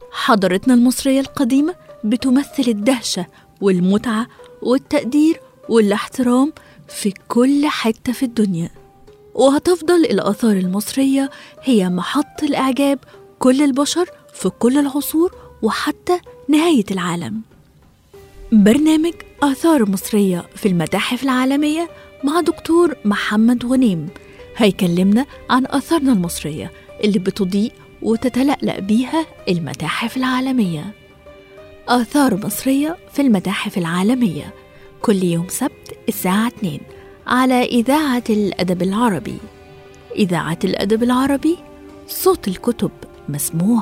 حضارتنا المصرية القديمة بتمثل الدهشة والمتعة والتقدير والاحترام في كل حتة في الدنيا وهتفضل الآثار المصرية هي محط الإعجاب كل البشر في كل العصور وحتى نهاية العالم برنامج آثار مصرية في المتاحف العالمية مع دكتور محمد غنيم هيكلمنا عن آثارنا المصرية اللي بتضيء وتتلألأ بيها المتاحف العالمية آثار مصرية في المتاحف العالمية كل يوم سبت الساعة 2 على إذاعة الأدب العربي إذاعة الأدب العربي صوت الكتب مسموع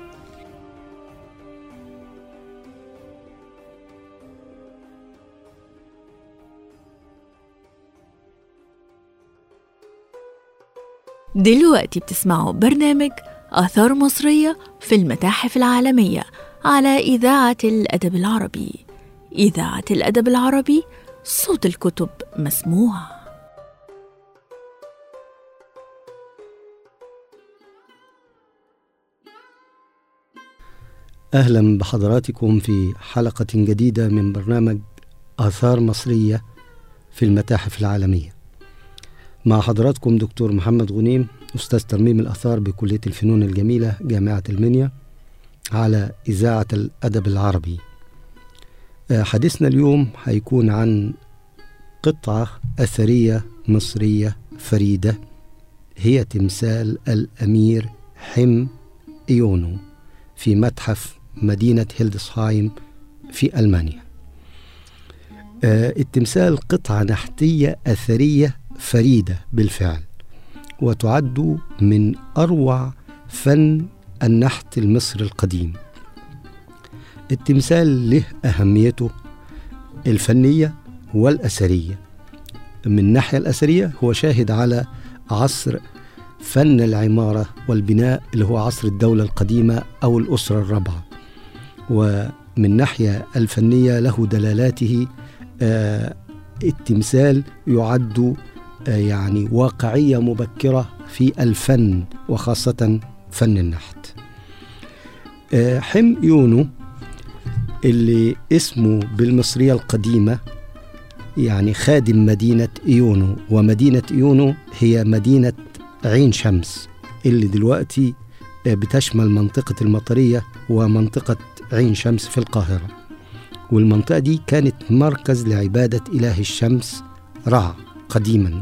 دلوقتي بتسمعوا برنامج آثار مصرية في المتاحف العالمية على إذاعة الأدب العربي إذاعة الأدب العربي صوت الكتب مسموع أهلا بحضراتكم في حلقة جديدة من برنامج آثار مصرية في المتاحف العالمية مع حضراتكم دكتور محمد غنيم أستاذ ترميم الآثار بكلية الفنون الجميلة جامعة المنيا على إذاعة الأدب العربي حديثنا اليوم هيكون عن قطعة أثرية مصرية فريدة هي تمثال الأمير حم إيونو في متحف مدينة هيلدسهايم في ألمانيا التمثال قطعة نحتية أثرية فريدة بالفعل وتعد من أروع فن النحت المصري القديم التمثال له أهميته الفنية والأثرية من الناحية الأثرية هو شاهد على عصر فن العمارة والبناء اللي هو عصر الدولة القديمة أو الأسرة الرابعة ومن ناحية الفنية له دلالاته آه التمثال يعد آه يعني واقعية مبكرة في الفن وخاصة فن النحت آه حم يونو اللي اسمه بالمصرية القديمة يعني خادم مدينة إيونو ومدينة إيونو هي مدينة عين شمس اللي دلوقتي بتشمل منطقة المطرية ومنطقة عين شمس في القاهرة والمنطقة دي كانت مركز لعبادة إله الشمس رع قديما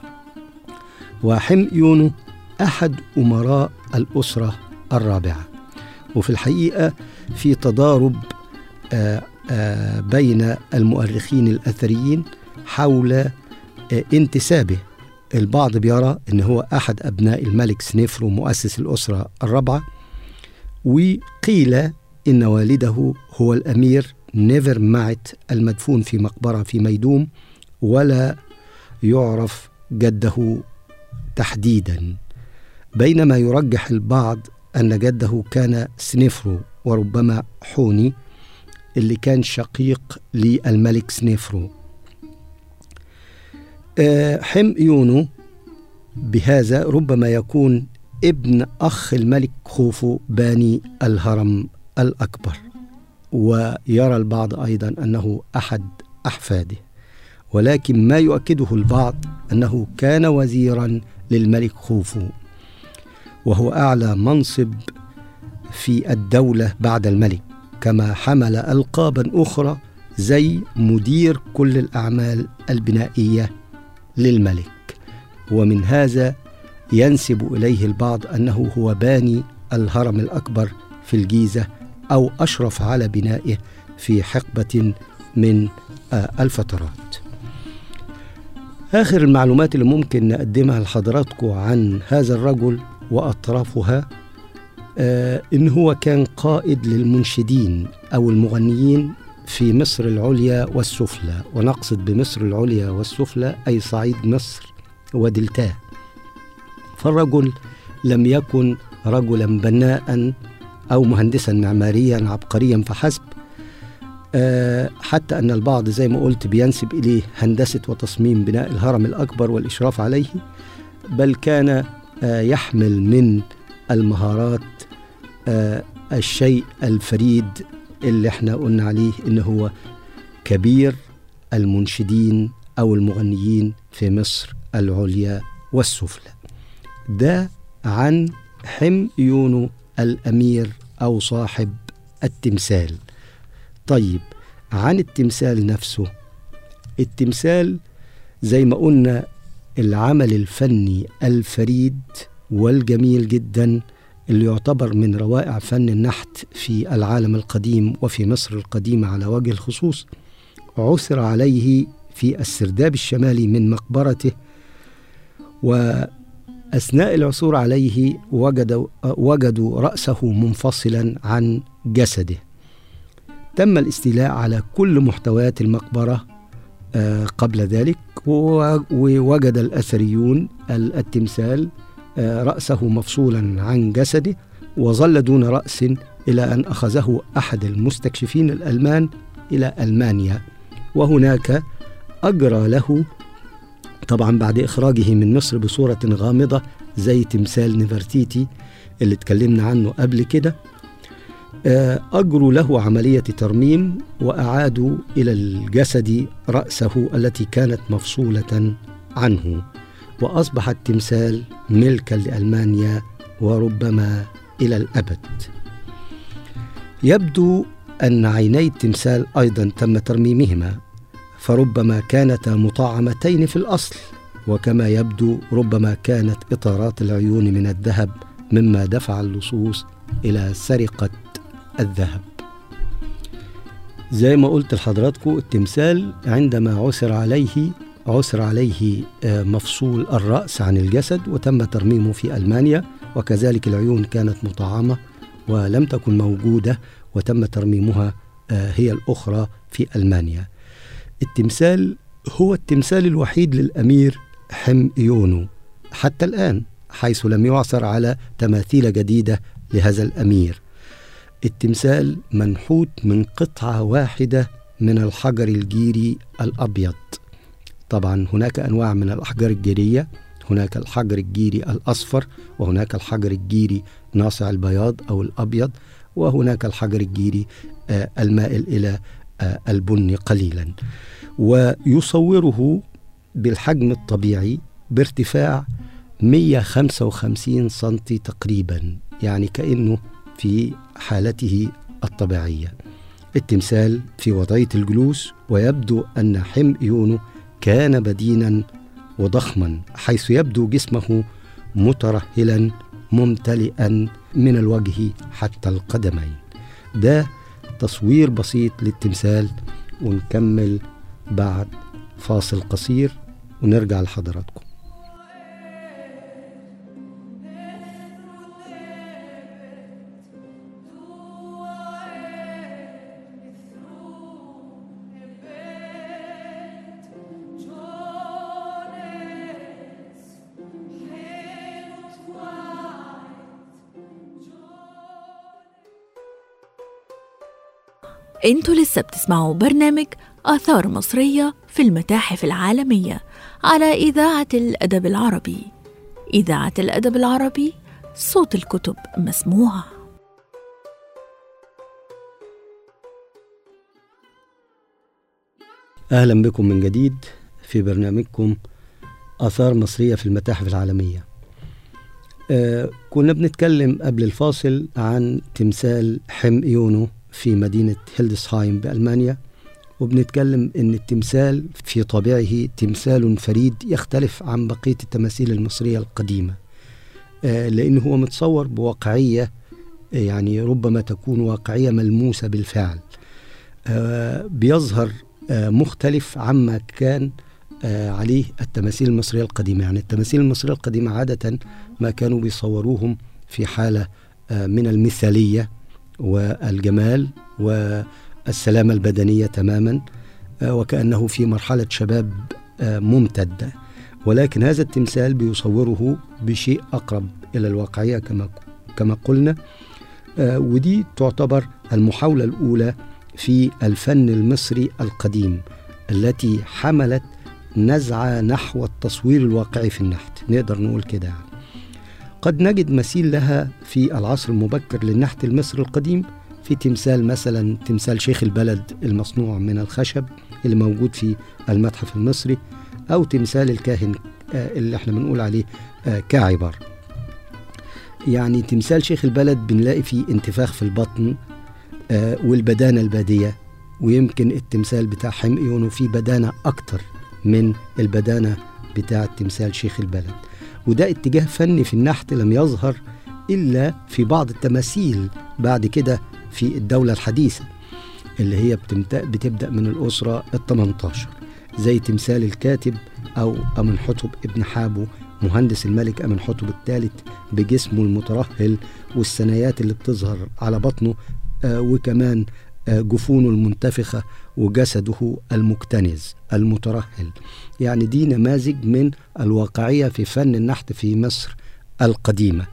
وحم يونو أحد أمراء الأسرة الرابعة وفي الحقيقة في تضارب آآ آآ بين المؤرخين الأثريين حول انتسابه البعض بيرى ان هو احد ابناء الملك سنيفرو مؤسس الاسره الرابعه وقيل ان والده هو الامير نيفر معت المدفون في مقبره في ميدوم ولا يعرف جده تحديدا بينما يرجح البعض ان جده كان سنيفرو وربما حوني اللي كان شقيق للملك سنيفرو حم يونو بهذا ربما يكون ابن أخ الملك خوفو باني الهرم الأكبر ويرى البعض أيضا أنه أحد أحفاده ولكن ما يؤكده البعض أنه كان وزيرا للملك خوفو وهو أعلى منصب في الدولة بعد الملك كما حمل ألقابا أخرى زي مدير كل الأعمال البنائية للملك ومن هذا ينسب اليه البعض انه هو باني الهرم الاكبر في الجيزه او اشرف على بنائه في حقبه من الفترات اخر المعلومات اللي ممكن نقدمها لحضراتكم عن هذا الرجل واطرافها آه ان هو كان قائد للمنشدين او المغنيين في مصر العليا والسفلى ونقصد بمصر العليا والسفلى أي صعيد مصر ودلتاه فالرجل لم يكن رجلا بناء أو مهندسا معماريا عبقريا فحسب أه حتى أن البعض زي ما قلت بينسب إليه هندسة وتصميم بناء الهرم الأكبر والإشراف عليه بل كان أه يحمل من المهارات آه الشيء الفريد اللي احنا قلنا عليه ان هو كبير المنشدين او المغنيين في مصر العليا والسفلى ده عن حم يونو الامير او صاحب التمثال طيب عن التمثال نفسه التمثال زي ما قلنا العمل الفني الفريد والجميل جدا اللي يعتبر من روائع فن النحت في العالم القديم وفي مصر القديمة على وجه الخصوص عثر عليه في السرداب الشمالي من مقبرته وأثناء العثور عليه وجدوا, وجدوا رأسه منفصلا عن جسده تم الاستيلاء على كل محتويات المقبرة قبل ذلك ووجد الأثريون التمثال رأسه مفصولا عن جسده وظل دون رأس إلى أن أخذه أحد المستكشفين الألمان إلى ألمانيا وهناك أجرى له طبعا بعد إخراجه من مصر بصورة غامضة زي تمثال نفرتيتي اللي اتكلمنا عنه قبل كده أجروا له عملية ترميم وأعادوا إلى الجسد رأسه التي كانت مفصولة عنه وأصبح التمثال ملكا لألمانيا وربما إلى الأبد يبدو أن عيني التمثال أيضا تم ترميمهما فربما كانتا مطعمتين في الأصل وكما يبدو ربما كانت إطارات العيون من الذهب مما دفع اللصوص إلى سرقة الذهب زي ما قلت لحضراتكم التمثال عندما عثر عليه عثر عليه مفصول الرأس عن الجسد وتم ترميمه في ألمانيا وكذلك العيون كانت مطعمة ولم تكن موجودة وتم ترميمها هي الأخرى في ألمانيا التمثال هو التمثال الوحيد للأمير حم يونو حتى الآن حيث لم يعثر على تماثيل جديدة لهذا الأمير التمثال منحوت من قطعة واحدة من الحجر الجيري الأبيض طبعا هناك أنواع من الأحجار الجيرية هناك الحجر الجيري الأصفر وهناك الحجر الجيري ناصع البياض أو الأبيض وهناك الحجر الجيري آه المائل إلى آه البني قليلا ويصوره بالحجم الطبيعي بارتفاع 155 سنتي تقريبا يعني كأنه في حالته الطبيعية التمثال في وضعية الجلوس ويبدو أن حم يونو كان بدينا وضخما حيث يبدو جسمه مترهلا ممتلئا من الوجه حتى القدمين ده تصوير بسيط للتمثال ونكمل بعد فاصل قصير ونرجع لحضراتكم انتوا لسه بتسمعوا برنامج آثار مصرية في المتاحف العالمية على إذاعة الأدب العربي إذاعة الأدب العربي صوت الكتب مسموع أهلا بكم من جديد في برنامجكم آثار مصرية في المتاحف العالمية آه كنا بنتكلم قبل الفاصل عن تمثال حم يونو في مدينة هيلدسهايم بألمانيا وبنتكلم ان التمثال في طبيعه تمثال فريد يختلف عن بقيه التماثيل المصريه القديمه آه لانه هو متصور بواقعيه يعني ربما تكون واقعيه ملموسه بالفعل آه بيظهر آه مختلف عما كان عليه التماثيل المصريه القديمه يعني التماثيل المصريه القديمه عاده ما كانوا بيصوروهم في حاله من المثاليه والجمال و السلامة البدنية تماما وكأنه في مرحلة شباب ممتدة ولكن هذا التمثال بيصوره بشيء أقرب إلى الواقعية كما كما قلنا ودي تعتبر المحاولة الأولى في الفن المصري القديم التي حملت نزعة نحو التصوير الواقعي في النحت نقدر نقول كده قد نجد مثيل لها في العصر المبكر للنحت المصري القديم في تمثال مثلا تمثال شيخ البلد المصنوع من الخشب اللي موجود في المتحف المصري أو تمثال الكاهن آه، اللي احنا بنقول عليه آه، كاعبر يعني تمثال شيخ البلد بنلاقي فيه انتفاخ في البطن آه، والبدانة البادية ويمكن التمثال بتاع حمقيون فيه بدانة أكتر من البدانة بتاع تمثال شيخ البلد وده اتجاه فني في النحت لم يظهر إلا في بعض التماثيل بعد كده في الدولة الحديثة اللي هي بتبدأ من الأسرة ال 18 زي تمثال الكاتب أو أمنحتب ابن حابو مهندس الملك أمنحتب الثالث بجسمه المترهل والثنايات اللي بتظهر على بطنه آه وكمان آه جفونه المنتفخة وجسده المكتنز المترهل يعني دي نماذج من الواقعية في فن النحت في مصر القديمة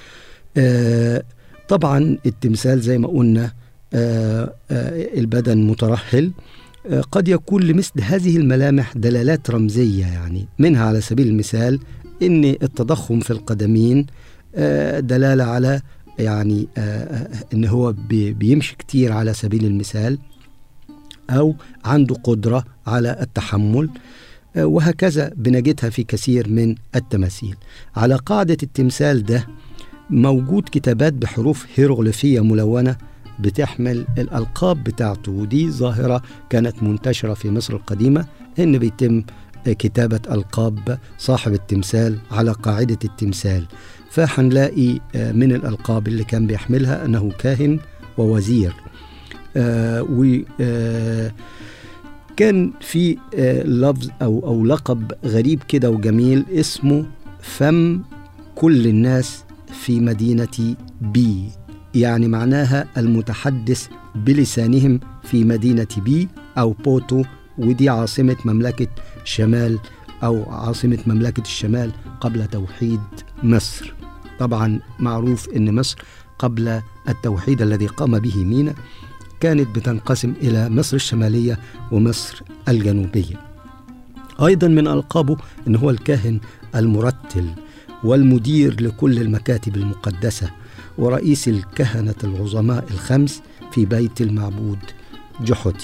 آه طبعا التمثال زي ما قلنا آه آه البدن مترهل آه قد يكون لمثل هذه الملامح دلالات رمزية يعني منها على سبيل المثال ان التضخم في القدمين آه دلالة على يعني آه ان هو بيمشي كتير على سبيل المثال او عنده قدرة على التحمل آه وهكذا بنجدها في كثير من التماثيل على قاعدة التمثال ده موجود كتابات بحروف هيروغليفية ملونة بتحمل الألقاب بتاعته ودي ظاهرة كانت منتشرة في مصر القديمة إن بيتم كتابة ألقاب صاحب التمثال على قاعدة التمثال فهنلاقي من الألقاب اللي كان بيحملها أنه كاهن ووزير آه و آه كان في آه لفظ أو أو لقب غريب كده وجميل اسمه فم كل الناس في مدينة بي يعني معناها المتحدث بلسانهم في مدينة بي أو بوتو ودي عاصمة مملكة شمال أو عاصمة مملكة الشمال قبل توحيد مصر طبعا معروف أن مصر قبل التوحيد الذي قام به مينا كانت بتنقسم إلى مصر الشمالية ومصر الجنوبية أيضا من ألقابه أن هو الكاهن المرتل والمدير لكل المكاتب المقدسة ورئيس الكهنة العظماء الخمس في بيت المعبود جحوتي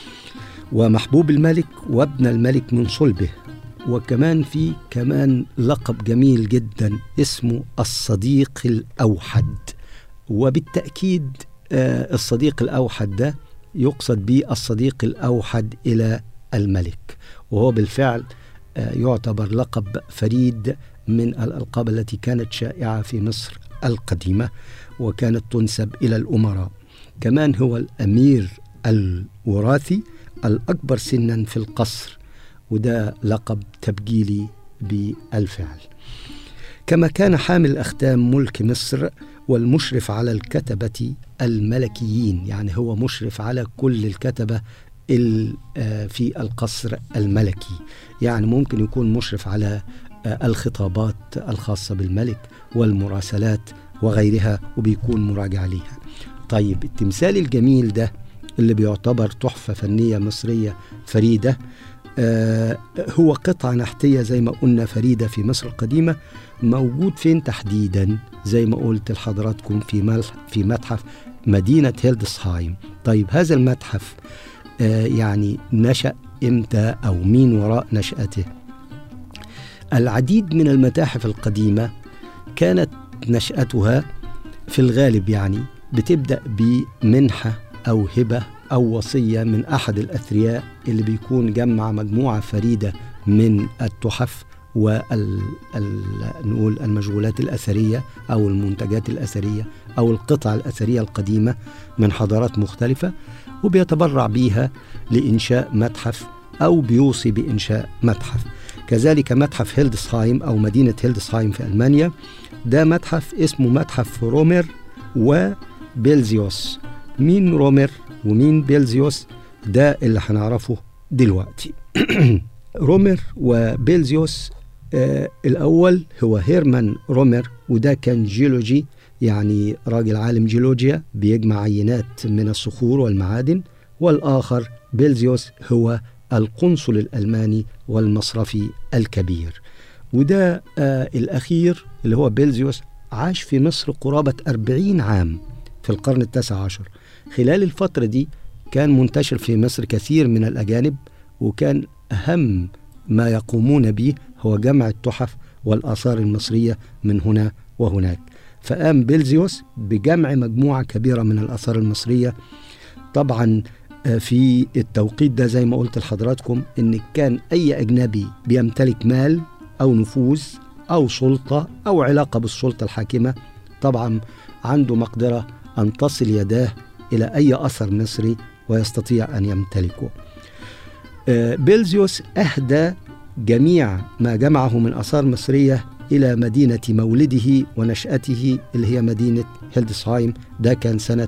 ومحبوب الملك وابن الملك من صلبه وكمان في كمان لقب جميل جدا اسمه الصديق الأوحد وبالتأكيد آه الصديق الأوحد ده يقصد به الصديق الأوحد إلى الملك وهو بالفعل آه يعتبر لقب فريد من الألقاب التي كانت شائعة في مصر القديمة وكانت تنسب إلى الأمراء كمان هو الأمير الوراثي الأكبر سنا في القصر وده لقب تبجيلي بالفعل كما كان حامل أختام ملك مصر والمشرف على الكتبة الملكيين يعني هو مشرف على كل الكتبة في القصر الملكي يعني ممكن يكون مشرف على الخطابات الخاصة بالملك والمراسلات وغيرها وبيكون مراجع ليها طيب التمثال الجميل ده اللي بيعتبر تحفة فنية مصرية فريدة آه هو قطعة نحتية زي ما قلنا فريدة في مصر القديمة موجود فين تحديدا زي ما قلت لحضراتكم في في متحف مدينة هيلدسهايم طيب هذا المتحف آه يعني نشأ امتى أو مين وراء نشأته العديد من المتاحف القديمة كانت نشأتها في الغالب يعني بتبدأ بمنحة أو هبة أو وصية من أحد الأثرياء اللي بيكون جمع مجموعة فريدة من التحف وال نقول المشغولات الأثرية أو المنتجات الأثرية أو القطع الأثرية القديمة من حضارات مختلفة وبيتبرع بيها لإنشاء متحف أو بيوصي بإنشاء متحف كذلك متحف هيلدسهايم أو مدينة هيلدسهايم في ألمانيا ده متحف اسمه متحف رومر وبيلزيوس مين رومر ومين بيلزيوس ده اللي هنعرفه دلوقتي رومر وبيلزيوس آه الأول هو هيرمان رومر وده كان جيولوجي يعني راجل عالم جيولوجيا بيجمع عينات من الصخور والمعادن والآخر بيلزيوس هو القنصل الألماني والمصرفي الكبير وده آه الأخير اللي هو بيلزيوس عاش في مصر قرابة أربعين عام في القرن التاسع عشر خلال الفترة دي كان منتشر في مصر كثير من الأجانب وكان أهم ما يقومون به هو جمع التحف والآثار المصرية من هنا وهناك فقام بيلزيوس بجمع مجموعة كبيرة من الآثار المصرية طبعا آه، في التوقيت ده زي ما قلت لحضراتكم ان كان اي اجنبي بيمتلك مال او نفوذ او سلطه او علاقه بالسلطه الحاكمه طبعا عنده مقدره ان تصل يداه الى اي اثر مصري ويستطيع ان يمتلكه. آه، بيلزيوس اهدى جميع ما جمعه من اثار مصريه الى مدينه مولده ونشاته اللي هي مدينه هيلدسهايم ده كان سنه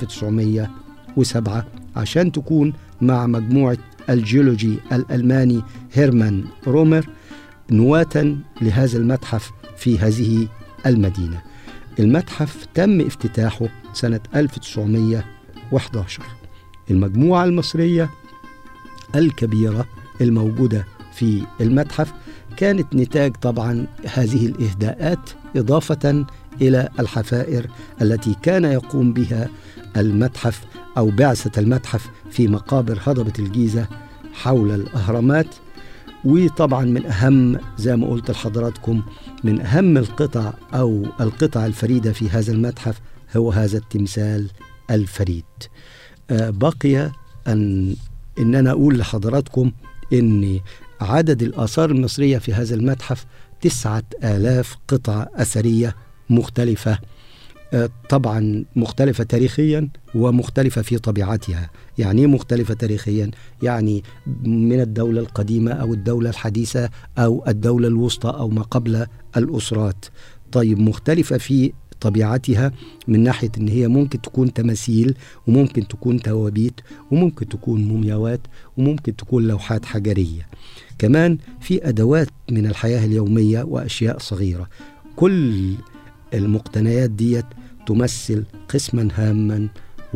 1907 عشان تكون مع مجموعه الجيولوجي الالماني هيرمان رومر نواة لهذا المتحف في هذه المدينة المتحف تم افتتاحه سنة 1911 المجموعة المصرية الكبيرة الموجودة في المتحف كانت نتاج طبعا هذه الإهداءات إضافة إلى الحفائر التي كان يقوم بها المتحف أو بعثة المتحف في مقابر هضبة الجيزة حول الأهرامات وطبعا من أهم زي ما قلت لحضراتكم من أهم القطع أو القطع الفريدة في هذا المتحف هو هذا التمثال الفريد آه بقي أن إن أنا أقول لحضراتكم إن عدد الآثار المصرية في هذا المتحف تسعة آلاف قطعة أثرية مختلفة طبعا مختلفة تاريخيا ومختلفة في طبيعتها يعني ايه مختلفة تاريخيا يعني من الدولة القديمة أو الدولة الحديثة أو الدولة الوسطى أو ما قبل الأسرات طيب مختلفة في طبيعتها من ناحية إن هي ممكن تكون تماثيل وممكن تكون توابيت وممكن تكون مومياوات وممكن تكون لوحات حجرية كمان في أدوات من الحياة اليومية وأشياء صغيرة كل المقتنيات ديت تمثل قسما هاما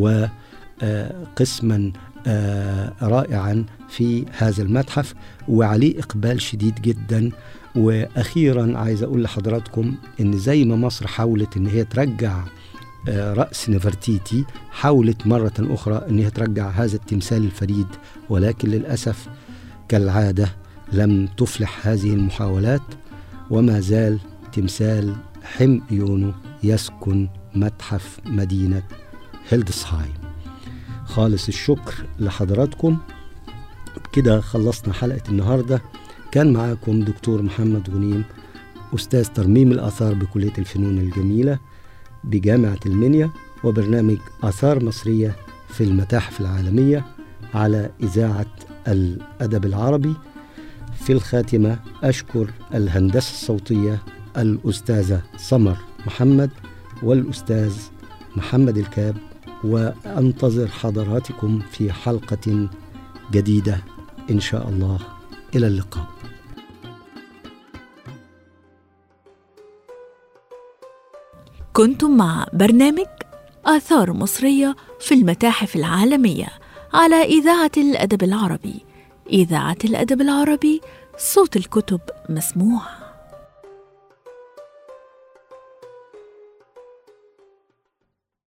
وقسما رائعا في هذا المتحف وعليه إقبال شديد جدا وأخيرا عايز أقول لحضراتكم إن زي ما مصر حاولت إن هي ترجع رأس نفرتيتي حاولت مرة أخرى إن هي ترجع هذا التمثال الفريد ولكن للأسف كالعادة لم تفلح هذه المحاولات وما زال تمثال حم يونو يسكن متحف مدينة هيلدسهايم خالص الشكر لحضراتكم كده خلصنا حلقة النهاردة كان معاكم دكتور محمد غنيم أستاذ ترميم الآثار بكلية الفنون الجميلة بجامعة المنيا وبرنامج آثار مصرية في المتاحف العالمية على إذاعة الأدب العربي في الخاتمة أشكر الهندسة الصوتية الأستاذة سمر محمد والأستاذ محمد الكاب وأنتظر حضراتكم في حلقة جديدة إن شاء الله إلى اللقاء كنتم مع برنامج آثار مصرية في المتاحف العالمية على إذاعة الأدب العربي إذاعة الأدب العربي صوت الكتب مسموع